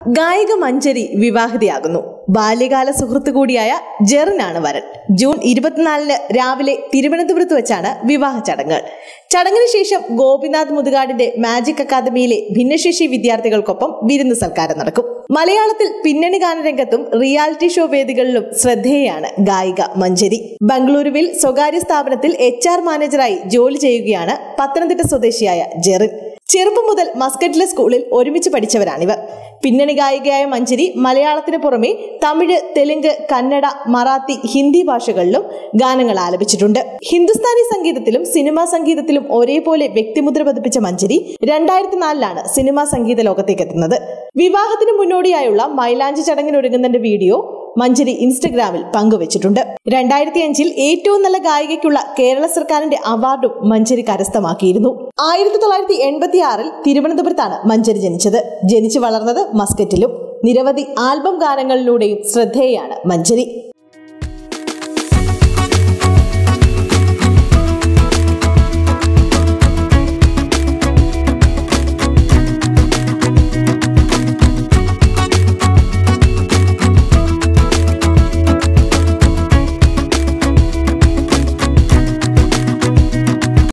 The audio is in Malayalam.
ഗായിക മഞ്ജരി വിവാഹിതയാകുന്നു ബാല്യകാല സുഹൃത്തു കൂടിയായ ജെറിനാണ് വരൻ ജൂൺ ഇരുപത്തിനാലിന് രാവിലെ തിരുവനന്തപുരത്ത് വെച്ചാണ് വിവാഹ ചടങ്ങുകൾ ചടങ്ങിന് ശേഷം ഗോപിനാഥ് മുതുകാടിന്റെ മാജിക് അക്കാദമിയിലെ ഭിന്നശേഷി വിദ്യാർത്ഥികൾക്കൊപ്പം വിരുന്ന് സൽക്കാരം നടക്കും മലയാളത്തിൽ പിന്നണി ഗാനരംഗത്തും റിയാലിറ്റി ഷോ വേദികളിലും ശ്രദ്ധേയാണ് ഗായിക മഞ്ജരി ബംഗളൂരുവിൽ സ്വകാര്യ സ്ഥാപനത്തിൽ എച്ച് ആർ മാനേജറായി ജോലി ചെയ്യുകയാണ് പത്തനംതിട്ട സ്വദേശിയായ ജെറിൻ ചെറുപ്പം മുതൽ മസ്കറ്റിലെ സ്കൂളിൽ ഒരുമിച്ച് പഠിച്ചവരാണിവർ പിന്നണി ഗായികയായ മഞ്ജരി മലയാളത്തിന് പുറമെ തമിഴ് തെലുങ്ക് കന്നഡ മറാത്തി ഹിന്ദി ഭാഷകളിലും ഗാനങ്ങൾ ആലപിച്ചിട്ടുണ്ട് ഹിന്ദുസ്ഥാനി സംഗീതത്തിലും സിനിമാ സംഗീതത്തിലും ഒരേപോലെ വ്യക്തിമുദ്ര പതിപ്പിച്ച മഞ്ജരി രണ്ടായിരത്തി നാലിലാണ് സിനിമാ സംഗീത ലോകത്തേക്ക് എത്തുന്നത് വിവാഹത്തിന് മുന്നോടിയായുള്ള മൈലാഞ്ചി ചടങ്ങിനൊരുങ്ങുന്നതിന്റെ വീഡിയോ മഞ്ജരി ഇൻസ്റ്റഗ്രാമിൽ പങ്കുവച്ചിട്ടുണ്ട് രണ്ടായിരത്തി അഞ്ചിൽ ഏറ്റവും നല്ല ഗായികയ്ക്കുള്ള കേരള സർക്കാരിന്റെ അവാർഡും മഞ്ജരി കരസ്ഥമാക്കിയിരുന്നു ആയിരത്തി തൊള്ളായിരത്തി എൺപത്തി ആറിൽ തിരുവനന്തപുരത്താണ് മഞ്ജരി ജനിച്ചത് ജനിച്ചു വളർന്നത് മസ്കറ്റിലും നിരവധി ആൽബം ഗാനങ്ങളിലൂടെയും ശ്രദ്ധേയാണ് മഞ്ജരി